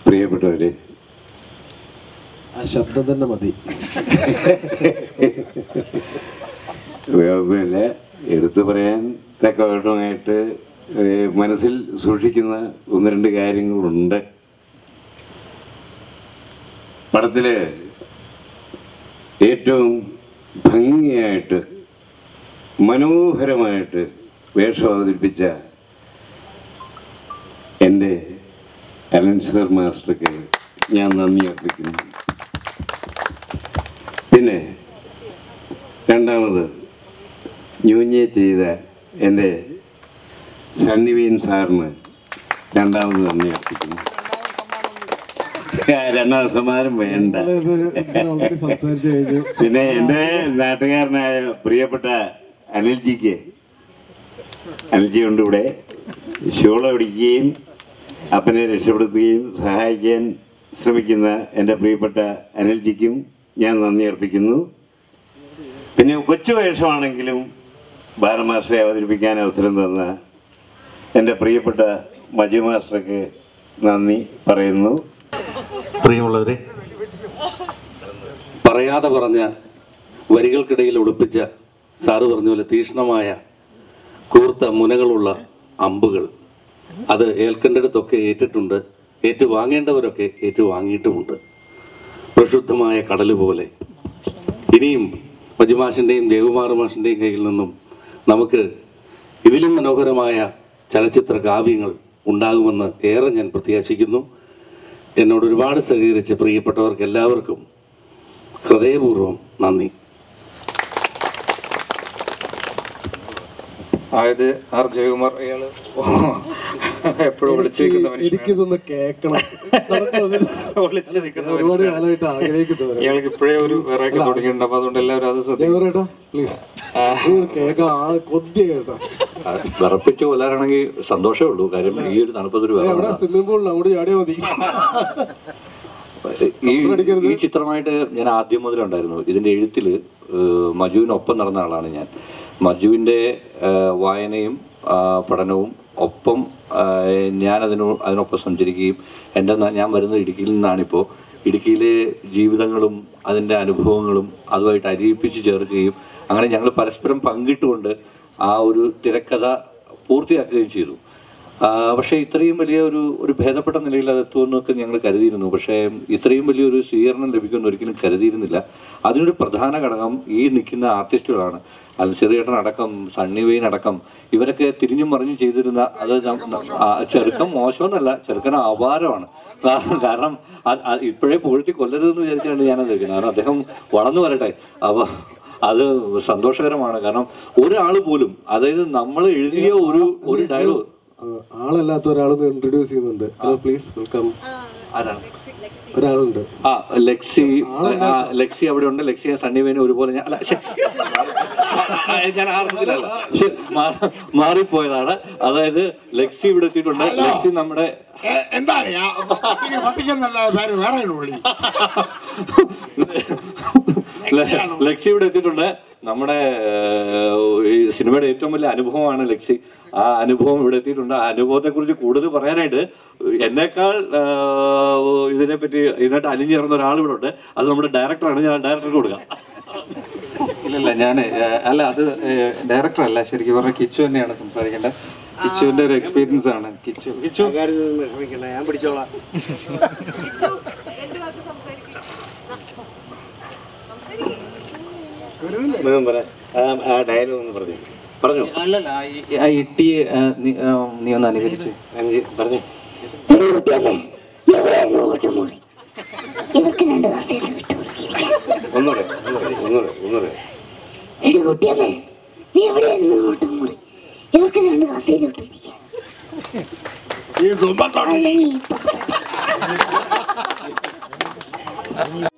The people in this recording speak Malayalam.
പ്രിയപ്പെട്ടവരെ ആ ശബ്ദം തന്നെ മതി വേറൊന്നുമില്ല എടുത്തു പറയാൻ തക്കവട്ടമായിട്ട് ഏഹ്, മനസ്സിൽ സൂക്ഷിക്കുന്ന ഒന്ന് രണ്ട് കാര്യങ്ങളുണ്ട് പടത്തില് ഏറ്റവും ഭംഗിയായിട്ട് മനോഹരമായിട്ട് വേഷം അവതരിപ്പിച്ച എൻ്റെ അലൻസർ മാസ്റ്റർക്ക് ഞാൻ നന്ദി അർപ്പിക്കുന്നു പിന്നെ രണ്ടാമത് ന്യൂഞ്ഞെ ചെയ്ത എൻ്റെ സണ്ണിവീൻ സാറിന് രണ്ടാമത് നന്ദി അർപ്പിക്കുന്നു രണ്ടാം സമ്മാനം വേണ്ട ഓൾറെഡി സംസാരിച്ചു കഴിഞ്ഞു പിന്നെ എൻ്റെ നാട്ടുകാരനായ പ്രിയപ്പെട്ട അനിൽജിക്ക് അനിൽജി ഉണ്ട് ഇവിടെ ഷോള പിടിക്കുകയും അപ്പനെ രക്ഷപ്പെടുത്തുകയും സഹായിക്കാൻ ശ്രമിക്കുന്ന എൻ്റെ പ്രിയപ്പെട്ട അനിൽജിക്കും ഞാൻ നന്ദി അർപ്പിക്കുന്നു പിന്നെ കൊച്ചു വേഷമാണെങ്കിലും ബാലമാസ്റ്ററെ അവതരിപ്പിക്കാൻ അവസരം തന്ന എൻ്റെ പ്രിയപ്പെട്ട മജു മാസ്റ്റർക്ക് നന്ദി പറയുന്നു പ്രിയമുള്ളവരെ പറയാതെ പറഞ്ഞ വരികൾക്കിടയിൽ ഒളിപ്പിച്ച സാറ് പറഞ്ഞ പോലെ തീക്ഷ്ണമായ കൂർത്ത മുനകളുള്ള അമ്പുകൾ അത് ഏൽക്കേണ്ടിടത്തൊക്കെ ഏറ്റിട്ടുണ്ട് ഏറ്റുവാങ്ങേണ്ടവരൊക്കെ ഏറ്റുവാങ്ങിയിട്ടുമുണ്ട് പ്രക്ഷുബ്ധമായ കടൽ പോലെ ഇനിയും മജുമാഷിൻ്റെയും ദേവകുമാർ മാഷിൻ്റെയും കയ്യിൽ നിന്നും നമുക്ക് ഇതിലും മനോഹരമായ ചലച്ചിത്ര കാവ്യങ്ങൾ ഉണ്ടാകുമെന്ന് ഏറെ ഞാൻ പ്രത്യാശിക്കുന്നു എന്നോട് ഒരുപാട് സഹകരിച്ച പ്രിയപ്പെട്ടവർക്ക് എല്ലാവർക്കും ഹൃദയപൂർവ്വം നന്ദി ആയത് ആർ ജയകുമാർ അയാള് എപ്പോഴും വിളിച്ചിരിക്കുന്ന മനുഷ്യനാണ് എനിക്കിതൊന്ന് കേൾക്കണം വിളിച്ചിരിക്കുന്ന ഒരുപാട് മനുഷ്യനാണ്. കാലമായിട്ട് ആഗ്രഹിക്കുന്നവരാ ഇയാൾക്ക് ഇപ്പോഴേ ഒരു വെറൈറ്റി തുടങ്ങിയിട്ടുണ്ട് അപ്പൊ അതുകൊണ്ട് എല്ലാവരും അത് ശ്രദ്ധിക്കും ദേവരേട്ടാ പ്ലീസ് നിങ്ങൾ കേൾക്കാം ആ കൊതി കേട്ടോ വിറപ്പിച്ച് കൊല്ലാനാണെങ്കിൽ സന്തോഷമേ ഉള്ളൂ കാര്യം ഈ ഒരു തണുപ്പത്തൊരു ഏ, അവിടെ സ്വിമ്മിംഗ് പൂളിൽ അങ്ങോട്ട് ചാടിയാൽ മതി ഈ ഈ ചിത്രമായിട്ട് ഞാൻ ആദ്യം മുതലുണ്ടായിരുന്നു ഇതിന്റെ എഴുത്തില് ഏഹ്, മജുവിനൊപ്പം നടന്ന ആളാണ് ഞാൻ മജുവിന്റെ ഏഹ്, വായനയും ആ, പഠനവും ഒപ്പം ഏഹ്, ഞാൻ അതിനോ അതിനൊപ്പം സഞ്ചരിക്കുകയും എൻ്റെ ന- ഞാൻ വരുന്നത് ഇടുക്കിയിൽ നിന്നാണിപ്പോൾ ഇടുക്കിയിലെ ജീവിതങ്ങളും അതിൻ്റെ അനുഭവങ്ങളും അതുമായിട്ട് അരിയിപ്പിച്ച് ചേർക്കുകയും അങ്ങനെ ഞങ്ങൾ പരസ്പരം പങ്കിട്ടുകൊണ്ട് ആ ഒരു തിരക്കഥ പൂർത്തിയാക്കുകയും ചെയ്തു ആ, പക്ഷേ ഇത്രയും വലിയ ഒരു ഒരു ഭേദപ്പെട്ട നിലയിൽ അത് എത്തുമെന്നൊക്കെ ഞങ്ങൾ കരുതിയിരുന്നു പക്ഷേ ഇത്രയും വലിയൊരു സ്വീകരണം ലഭിക്കുമെന്ന് ഒരിക്കലും കരുതിയിരുന്നില്ല അതിനൊരു പ്രധാന ഘടകം ഈ നിൽക്കുന്ന ആർട്ടിസ്റ്റുകളാണ് അൽസെറിയേട്ടൻ അടക്കം സണ്ണി വെയിൻ അടക്കം ഇവരൊക്കെ തിരിഞ്ഞും മറിഞ്ഞും ചെയ്തിരുന്ന അത് നം- നം- ആ, ചെറുക്കൻ മോശമെന്നല്ല ചെറുക്കൻ അപാരമാണ് കാ- കാരണം അത് അത് ഇപ്പോഴേ പുകഴ്ത്തി കൊല്ലരുതെന്ന് വിചാരിച്ചാണ് ഞാനത് വെക്കുന്നത് കാരണം അദ്ദേഹം വളർന്നു വരട്ടെ അപ്പോൾ അത് സന്തോഷകരമാണ് കാരണം ഒരാൾ പോലും അതായത് നമ്മൾ എഴുതിയ ഒരു ഒരു ഡയലോഗ് ആ, ആളല്ലാത്ത ഒരാളൊന്ന് ഇൻട്രൊഡ്യൂസ് ചെയ്യുന്നുണ്ട് ഹലോ പ്ലീസ് വെൽക്കം ആരാണ് ഒരാളുണ്ട് ആ ലക്സി ആ, ലക്സി അവിടെ ഉണ്ട് ലക്സി സണ്ണിവേനും ഒരുപോലെ ഞാൻ അല്ല ശ്ശെ. ആ, ഞാൻ ആ അർത്ഥത്തിലല്ല ശ്ശെ, മാ- മാറിപ്പോയതാണ് അതായത് ലക്സി ഇവിടെ എത്തിയിട്ടുണ്ട് ലക്സി നമ്മുടെ എന്താണ് പട്ടിക്കെന്നല്ല പേര് വേറെ വിളി ല- ലക്സി ഇവിടെ എത്തിയിട്ടുണ്ട് നമ്മുടെ ഏഹ്, ഈ സിനിമയുടെ ഏറ്റവും വലിയ അനുഭവമാണ് ലക്സി ആ അനുഭവം ഇവിടെ എത്തിയിട്ടുണ്ട് ആ അനുഭവത്തെ കുറിച്ച് കൂടുതൽ പറയാനായിട്ട് എന്നേക്കാൾ ഏഹ്, ഇതിനെപ്പറ്റി ഇതിനായിട്ട് അലിഞ്ഞേറുന്ന ഒരാൾ ഇവിടെ ഉണ്ട് അത് നമ്മുടെ ഡയറക്ടറാണ് ഞാൻ ഡയറക്ടർക്ക് കൊടുക്കാം ഇല്ലല്ല ഞാൻ അല്ല അത് ഡയറക്ടർ അല്ല ശരിക്കും പറഞ്ഞ കിച്ചു തന്നെയാണ് സംസാരിക്കേണ്ടത് കിച്ചുവിന്റെ ഒരു എക്സ്പീരിയൻസ് ആണ് കിച്ചു കിച്ചു ഞാൻ പിടിച്ചോളാം ആ ഡയലോഗ് ഒന്ന് പറഞ്ഞു പറഞ്ഞു അല്ലല്ല ആ ഇട്ടിയെ നീ ഒന്ന് അനുകരിച്ച് പറഞ്ഞു ഇവർക്ക് രണ്ട് കസേര വിട്ടുകൊടുക്കിരിക്കാം ഒന്നുകൂടെ ഒന്നുകൂടെ ഒന്നുകൂടെ ഒന്നുകൂടെ എടി കുട്ടിയമ്മേ നീ എവിടെയായിരുന്നു ഓട്ടം മുറി ഇവർക്ക് രണ്ട് കസേര വിട്ടിരിക്കാം ഈ തുമ്പത്തോടെ അല്ലെങ്കിൽ ഈ തൊപ്പത്തോട്ടെ.